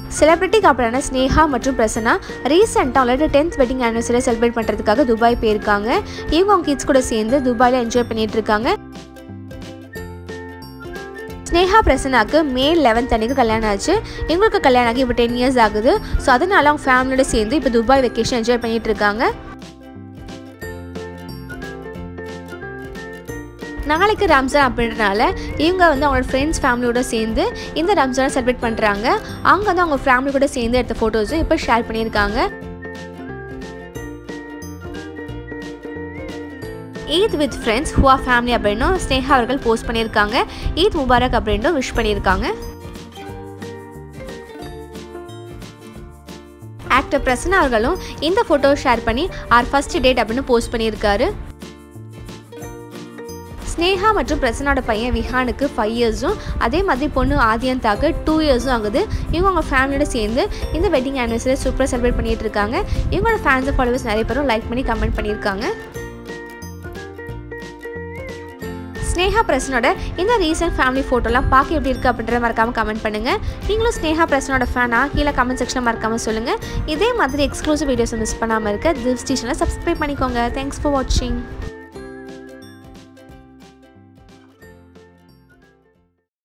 celebrity கப்பலான Sneha மற்றும் பிரசன்னா ரீசெண்டாக அவங்களோட டென்த் வெட்டிங் ஆனிவர்சரி செலிப்ரேட் பண்ணுறதுக்காக துபாய் போயிருக்காங்க இவங்க அவங்க கிட்ஸ் கூட சேர்ந்து துபாயில் என்ஜாய் பண்ணிட்டு இருக்காங்க ஸ்னேஹா பிரசன்னாக்கு மே லெவன்த் அன்னைக்கு கல்யாணம் ஆச்சு எங்களுக்கு கல்யாணம் ஆகி இப்போ டென் இயர்ஸ் ஆகுது ஸோ அதனால அவங்க ஃபேமிலியோட சேர்ந்து இப்போ துபாய் வெக்கேஷன் என்ஜாய் பண்ணிட்டு இருக்காங்க நாளைக்கு ரம்ஜான் அப்படின்றனால இவங்க வந்து அவங்களோட ஃப்ரெண்ட்ஸ் ஃபேமிலியோட சேர்ந்து இந்த ரம்ஜானை செலிப்ரேட் பண்ணுறாங்க அவங்க வந்து அவங்க ஃபேமிலி கூட சேர்ந்து எடுத்த ஃபோட்டோஸும் இப்போ ஷேர் பண்ணியிருக்காங்க ஈத் வித் ஃப்ரெண்ட்ஸ் ஹுவா ஃபேமிலி அப்படின்னும் ஸ்னேஹா அவர்கள் போஸ்ட் பண்ணியிருக்காங்க ஈத் முபாரக் அப்படின்னும் விஷ் பண்ணியிருக்காங்க ஆக்டர் பிரசன்னா அவர்களும் இந்த ஃபோட்டோ ஷேர் பண்ணி ஆர் ஃபர்ஸ்ட் டேட் அப்படின்னு போஸ்ட் பண்ணியிருக்காரு ஸ்னேஹா மற்றும் பிரசனோட பையன் விஹானுக்கு ஃபைவ் இயர்ஸும் அதே மாதிரி பொண்ணு ஆதியந்தாக்கு டூ இயர்ஸும் ஆகுது இவங்க அவங்க ஃபேமிலியோட சேர்ந்து இந்த வெட்டிங் ஆனிவர்சரி சூப்பராக செலிப்ரேட் பண்ணிட்டு இருக்காங்க இவங்களோட ஃபேன்ஸ் ஃபாலோவர்ஸ் நிறைய பேரும் லைக் பண்ணி கமெண்ட் பண்ணியிருக்காங்க ஸ்னேஹா பிரசனோட இந்த ரீசன்ட் ஃபேமிலி ஃபோட்டோலாம் பார்க்க எப்படி இருக்குது அப்படின்றத மறக்காமல் கமெண்ட் பண்ணுங்கள் நீங்களும் ஸ்னேஹா பிரசனோட ஃபேனா கீழே கமெண்ட் செக்ஷனில் மறக்காமல் சொல்லுங்கள் இதே மாதிரி எக்ஸ்க்ளூசிவ் வீடியோஸை மிஸ் பண்ணாமல் இருக்க திவ்ஸ் ஸ்டேஷனை சப்ஸ்கிரைப் பண்ணிக்கோங்க தேங்க்ஸ் ஃபார் வாட்சிங்